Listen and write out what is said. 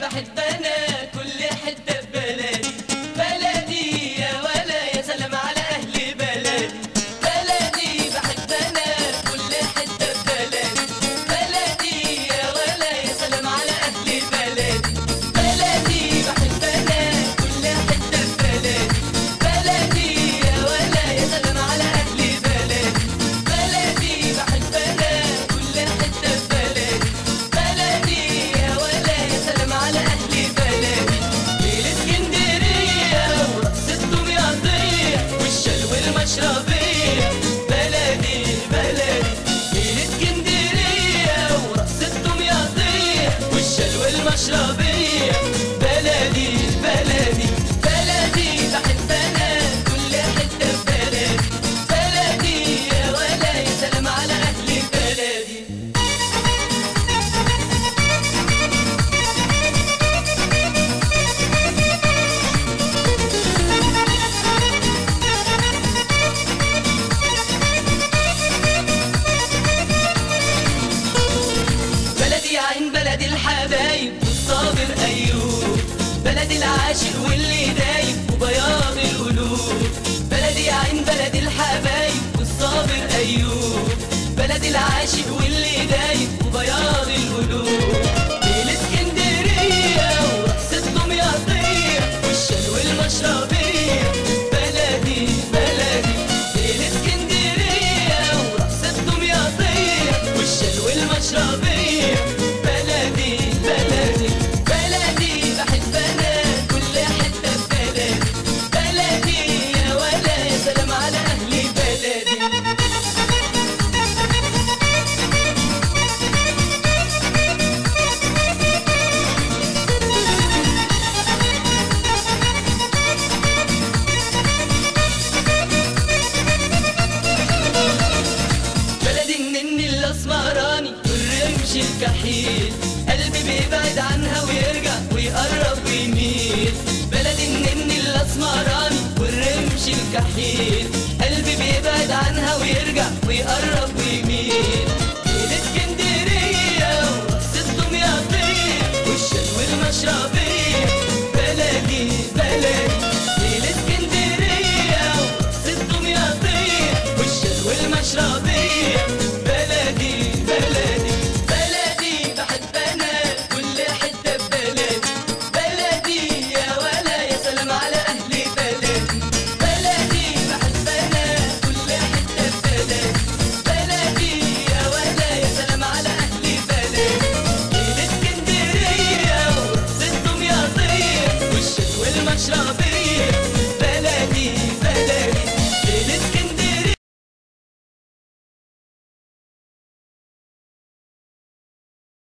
بحب انا كل حته في بلدي بلدي يا ولا يا سلام على اهل بلدي بلدي بحب انا كل حته في بلدي بلدي يا ولا يا سلام على اهل بلدي بلدي بحب انا كل حته في بلدي بلدي يا ولا يا سلام على اهل بلدي بلدي بحب انا كل حته في بلدي بلدي يا ولا يا سلام على اهل بلدي الاسكندريه ورقص الدمياطيه والشلو المشربيه بلدي بلدي الاسكندريه ورقص الدمياطيه والشلو المشربيه بلدي بلدي بلدي بحب انا كل حته في بلدي بلدي يا ولا يا سلام على اهل بلدي بلدي عين بلد الحبايب والصابر أيوب بلد العاشق واللي دايب وبياض القلوب بلدي عين بلد الحبايب والصابر أيوب بلد العاشق واللي دايب وبياض القلوب الإسكندرية ورقص الدمياطية والشلو المشربية بلدي بلدي الإسكندرية ورقص الدمياطية والشلو المشربية بلدي بلدي بلدي بحب أنا كل حتة في بلدي بلدي يا ولا يا سلام على أهل بلدي بلدي النن الاسمراني والرمش الكحيل قلبي بيبعد عنها ويرجع ويقرب ويميل بلدي النن الاسمراني والرمش الكحيل قلبي بيبعد عنها ويرجع ويقرب ويميل الاسكندريه ورقص الدمياطيه والشلو المشربيه